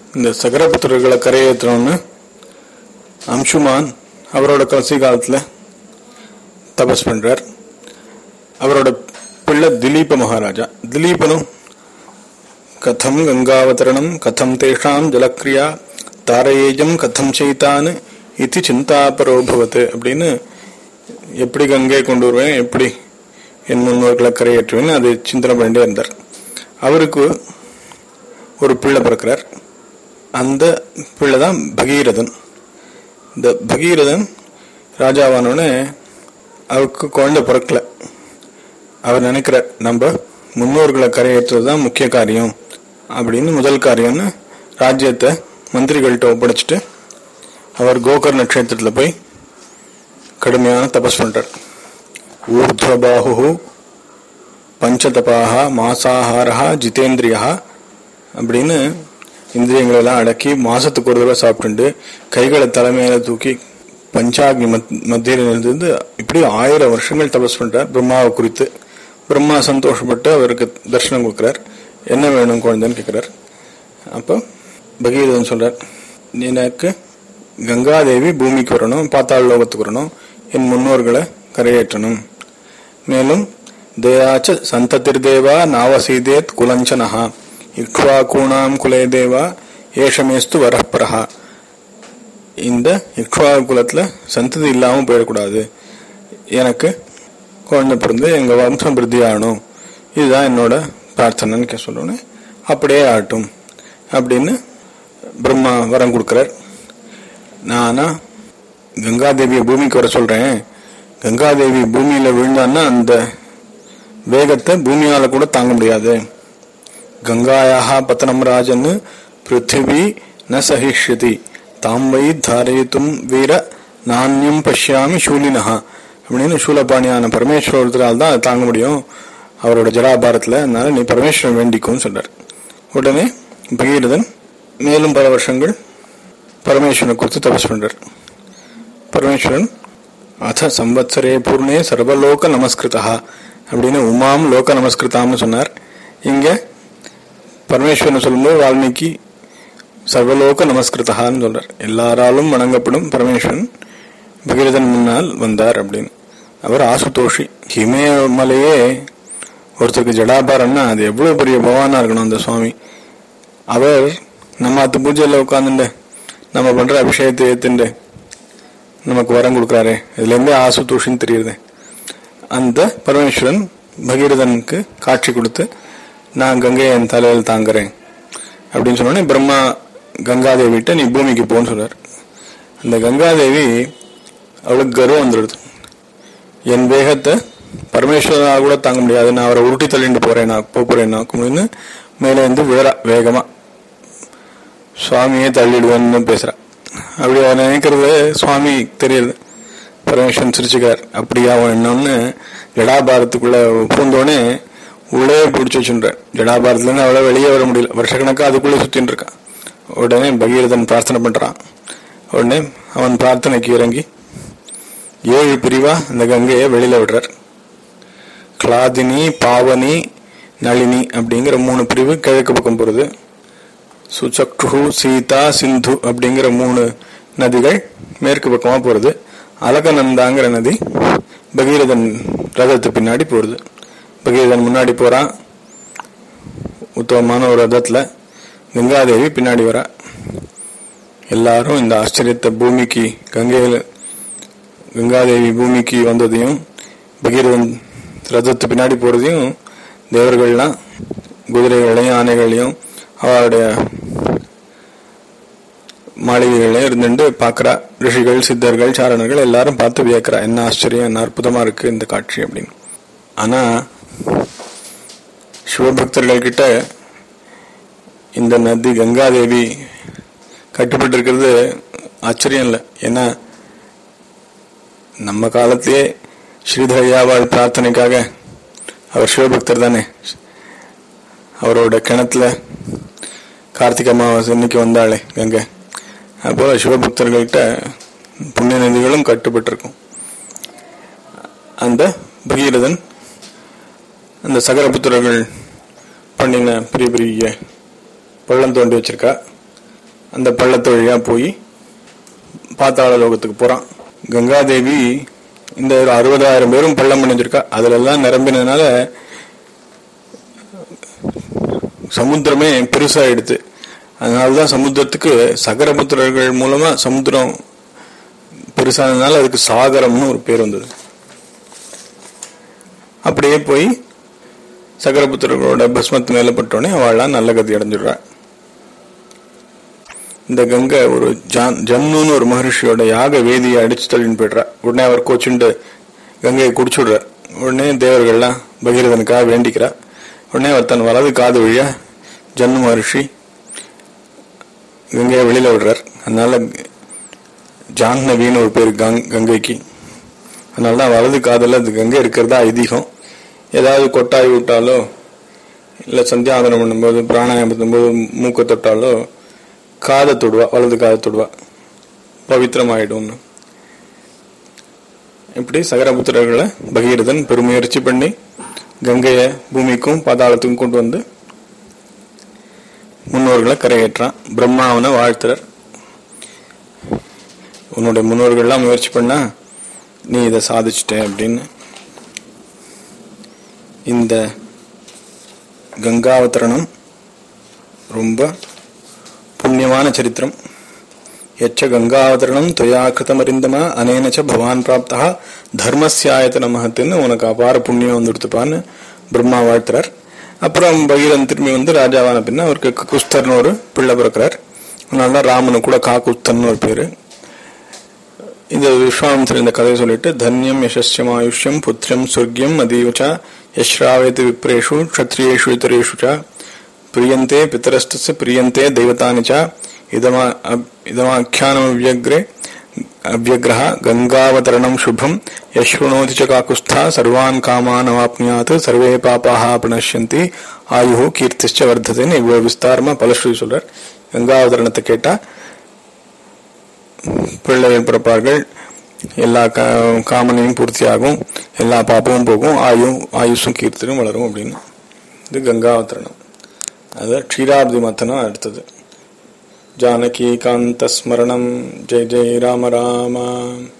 இந்த சகரபுத்திரர்களை கரையேற்றணும்னு அம்சுமான் அவரோட கடைசி காலத்துல தபஸ் பண்றார் அவரோட பிள்ளை திலீப மகாராஜா திலீபனும் கதம் கங்காவதரணம் கதம் தேஷாம் ஜலக்ரியா தாரயேஜம் கதம் செய்தான் இது சிந்தாபரோ பவத் அப்படின்னு எப்படி கங்கை கொண்டு வருவேன் எப்படி என் முன்னோர்களை கரையேற்றுவேன் அது சிந்தனை பண்ணிட்டே இருந்தார் அவருக்கு ஒரு பிள்ளை பிறக்கிறார் அந்த பிள்ளை தான் பகீரதன் இந்த பகீரதன் ராஜாவானோடனே அவருக்கு குழந்தை பிறக்கல அவர் நினைக்கிறார் நம்ம முன்னோர்களை கரையேற்றுறது தான் முக்கிய காரியம் அப்படின்னு முதல் காரியம்னு ராஜ்யத்தை மந்திரிகள்கிட்ட ஒப்படைச்சிட்டு அவர் கோகர் நட்சத்திரத்தில் போய் கடுமையான தபஸ் பண்றார் ஊர்துவபாஹு பஞ்சதபாக மாசாகாரா ஜிதேந்திரியா அப்படின்னு இந்திரியங்களை எல்லாம் அடக்கி மாசத்துக்கு ஒரு தடவை சாப்பிட்டுண்டு கைகளை தலைமையில தூக்கி பஞ்சாக்னி மத் மத்தியில் இருந்து இப்படி ஆயிரம் வருஷங்கள் தபஸ் பண்றார் பிரம்மாவை குறித்து பிரம்மா சந்தோஷப்பட்டு அவருக்கு தரிசனம் கொடுக்கிறார் என்ன வேணும் குழந்தைன்னு கேட்கிறார் அப்போ பகீரதன் சொல்றார் எனக்கு கங்காதேவி பூமிக்கு வரணும் பாத்தாள் லோகத்துக்கு வரணும் என் முன்னோர்களை கரையேற்றணும் மேலும் தேயாச்ச சந்ததிர்தேவா நாவசீதேத் குலஞ்சனஹா இக்ஷ்வாகூணாம் குலே தேவா ஏஷமேஸ்து வரப்பரஹா இந்த இக்ஷ்வா குலத்துல சந்ததி இல்லாம போயிடக்கூடாது எனக்கு குழந்தை பிறந்து எங்க வம்சம் விருத்தி ஆகணும் இதுதான் என்னோட பிரார்த்தனைன்னு கே- சொன்னோன்னே அப்படியே ஆகட்டும் அப்படின்னு பிரம்மா வரம் கொடுக்கிறார் நானா கங்காதேவியை பூமிக்கு வர சொல்றேன் கங்காதேவி பூமியில விழுந்தான்னா அந்த வேகத்தை பூமியால கூட தாங்க முடியாது கங்காயாக பத்தனம் ராஜன் பிருத்திவி ந சகிஷ்யதி தாம் வை தாரயித்தும் வீர நானியம் பஷ்யாமி சூலினஹா அப்படின்னு சூலபாணியான பரமேஸ்வரத்தினால் தான் அதை தாங்க முடியும் அவரோட ஜடாபாரத்துல அதனால நீ பரமேஸ்வரன் வேண்டிக்கும்னு சொல்றார் உடனே பகீரதன் மேலும் பல வருஷங்கள் பரமேஸ்வரனை குறித்து தபஸ் பண்றார் பரமேஸ்வரன் அத சம்வத்சரே பூர்ணே சர்வலோக நமஸ்கிருதா அப்படின்னு உமாம் லோக நமஸ்கிருதாம்னு சொன்னார் இங்க பரமேஸ்வரன் சொல்லும்போது வால்மீகி சர்வலோக நமஸ்கிருதான்னு சொல்றார் எல்லாராலும் வணங்கப்படும் பரமேஸ்வரன் பகீரதன் முன்னால் வந்தார் அப்படின்னு அவர் ஆசுதோஷி ஹிமயமலையே ஒருத்தருக்கு ஜடாபாரம்னா அது எவ்வளவு பெரிய பகவானா இருக்கணும் அந்த சுவாமி அவர் நம்ம அத்து பூஜையில உட்காந்துண்டு நம்ம பண்ற அபிஷேகத்தை ஏத்துண்டு நமக்கு வரம் கொடுக்குறாரு இதுல இருந்தே ஆசுதோஷின்னு தெரியுது அந்த பரமேஸ்வரன் பகீரதனுக்கு காட்சி கொடுத்து நான் கங்கையை என் தலையில் தாங்குறேன் அப்படின்னு சொன்னோடனே பிரம்மா கங்காதேவிட்ட நீ பூமிக்கு போன்னு சொல்றார் அந்த கங்காதேவி அவளுக்கு கர்வம் வந்துடுது என் வேகத்தை பரமேஸ்வரனா கூட தாங்க முடியாது நான் அவரை உருட்டி தள்ளிட்டு போறேன் நான் போக போறேன் அப்படின்னு மேலே இருந்து விழறா வேகமா சுவாமியே தள்ளிடுவேன்னு பேசுறா அப்படி அவன் நினைக்கிறது சுவாமி தெரியுது பரமேஸ்வரன் சிரிச்சுக்கார் அப்படி அவன் என்னன்னு ஜடாபாரத்துக்குள்ள பூந்தோடனே உள்ளே பிடிச்சி வச்சுட்டார் ஜடாபாரத்துல இருந்து அவளை வெளியே வர முடியல வருஷக்கணக்கா அதுக்குள்ளே சுத்தின்னு இருக்கான் உடனே பகீரதன் பிரார்த்தனை பண்றான் உடனே அவன் பிரார்த்தனைக்கு இறங்கி ஏழு பிரிவா அந்த கங்கையை வெளியில விடுறார் கிளாதினி பாவனி நளினி அப்படிங்கிற மூணு பிரிவு கிழக்கு பக்கம் போறது சுச்சக்ரு சீதா சிந்து அப்படிங்கிற மூணு நதிகள் மேற்கு பக்கமா போறது அலகநந்தாங்கிற நதி பகீரதன் ரதத்து பின்னாடி போறது பகீரதன் முன்னாடி போறான் உத்தமமான ஒரு ரதத்துல கங்காதேவி பின்னாடி வரா எல்லாரும் இந்த ஆச்சரியத்தை பூமிக்கு கங்கையில கங்காதேவி பூமிக்கு வந்ததையும் பகீரதன் ரதத்து பின்னாடி போறதையும் தேவர்கள்லாம் குதிரைகளையும் ஆனைகளையும் அவருடைய மாளிகைகளே இருந்துட்டு பார்க்கறா ரிஷிகள் சித்தர்கள் சாரணர்கள் எல்லாரும் பார்த்து வியக்கிறா என்ன ஆச்சரியம் என்ன அற்புதமா இருக்கு இந்த காட்சி அப்படின்னு ஆனா சிவபக்தர்கள் கிட்ட இந்த நதி கங்காதேவி கட்டுப்பட்டு இருக்கிறது ஆச்சரியம் இல்லை ஏன்னா நம்ம காலத்திலே ஸ்ரீதரையாவாள் பிரார்த்தனைக்காக அவர் சிவபக்தர் தானே அவரோட கிணத்துல கார்த்திகை அமாவாசை இன்னைக்கு வந்தாளே கங்கை அப்போல சிவபக்தர்கள்கிட்ட புண்ணிய நதிகளும் கட்டுப்பட்டிருக்கும் அந்த பகீரதன் அந்த சகரபுத்திரர்கள் பண்ணின பெரிய பெரிய பள்ளம் தோண்டி வச்சிருக்கா அந்த பள்ளத்து வழியா போய் பாத்தாள லோகத்துக்கு போறான் கங்காதேவி இந்த ஒரு அறுபதாயிரம் பேரும் பள்ளம் அடைஞ்சிருக்கா அதுல எல்லாம் நிரம்பினதுனால சமுத்திரமே பெருசாயிடுது அதனாலதான் சமுத்திரத்துக்கு சகரபுத்திரர்கள் மூலமா சமுத்திரம் பெருசானதுனால அதுக்கு சாகரம்னு ஒரு பேர் வந்தது அப்படியே போய் சகரபுத்திரர்களோட பஸ்மத்து மேல பட்டோடனே அவள்லாம் நல்ல கதி அடைஞ்சிடுறா இந்த கங்கை ஒரு ஜான் ஜம்னுன்னு ஒரு மகர்ஷியோட யாக வேதியை அடிச்சு தள்ளின்னு போயிடுறா உடனே அவர் கோச்சுண்டு கங்கையை குடிச்சுடுறார் உடனே தேவர்கள்லாம் பகீரதனுக்காக வேண்டிக்கிறா உடனே அவர் தன் வலது காது வழியா ஜன்னு மகர்ஷி கங்கையை வெளியில விடுறார் அதனால ஜாஹ்னவின்னு ஒரு பேர் கங் கங்கைக்கு அதனால தான் வலது காதில் அது கங்கை இருக்கிறதா ஐதீகம் ஏதாவது கொட்டாய் விட்டாலோ இல்லை சந்தியாதனம் பண்ணும்போது பிராணாயம் பண்ணும்போது மூக்க தொட்டாலோ காதை தொடுவா வலது காதை தொடுவா பவித்திரமாயிடும்னு இப்படி சகரபுத்திரர்களை பகீரதன் பெருமுயற்சி பண்ணி கங்கையை பூமிக்கும் பாதாளத்துக்கும் கொண்டு வந்து முன்னோர்களை கரையேற்றான் பிரம்மாவனை வாழ்த்துறார் உன்னுடைய முன்னோர்கள்லாம் முயற்சி பண்ணா நீ இதை சாதிச்சிட்ட அப்படின்னு இந்த கங்காவதரணம் ரொம்ப புண்ணியமான சரித்திரம் எச்ச கங்காவதரணம் தொயா கிருதமரிந்தமா அனேனச்ச பவான் பிராப்தா தர்மஸ்யாயத்தன மகத்துன்னு உனக்கு அபார புண்ணியம் வந்துடுத்துப்பான்னு பிரம்மா வாழ்த்துறார் அப்புறம் பகீரன் திரும்பி வந்து ராஜாவான பின்ன அவருக்கு குஸ்தர்னு ஒரு பிள்ளை பிறக்கிறார் அதனால தான் ராமனு கூட காக்குஸ்தர்னு ஒரு பேரு இந்த விஸ்வாமித்திர இந்த கதையை சொல்லிட்டு தன்யம் யசஸ்யம் ஆயுஷ்யம் புத்திரம் சொர்க்கியம் அதீவச்ச யஸ்ராவேதி விப்ரேஷு க்ஷத்ரியேஷு இதரேஷு ச பிரியந்தே பித்தரஸ்தஸ்ய பிரியந்தே தெய்வதானி ச இதமா இதமாख्यानमव्यग्रे अव्यग्रह गङ्गावतरणं शुभं यशृणोति च काकुत्स्था सर्वान् कामान् अवाप्नुयात् सर्वे पापाः प्रणश्यन्ति ஆயுஹு கீர்த்திச்ச வர்த்ததுன்னு இவ்வளவு விஸ்தாரமா பலஸ்ரீ சொல்றார் கங்காவதரணத்தை கேட்டா பிள்ளைகள் பிறப்பார்கள் எல்லா கா- காமனையும் பூர்த்தியாகும் எல்லா பாப்பமும் போகும் ஆயு ஆயுஷும் கீர்த்தனும் வளரும் அப்படின்னு இது கங்காவதரணம் அது க்ஷீராப்தி மத்தனம் அடுத்தது ஜானகி காந்த ஸ்மரணம் ஜெய் ஜெய் ராம ராம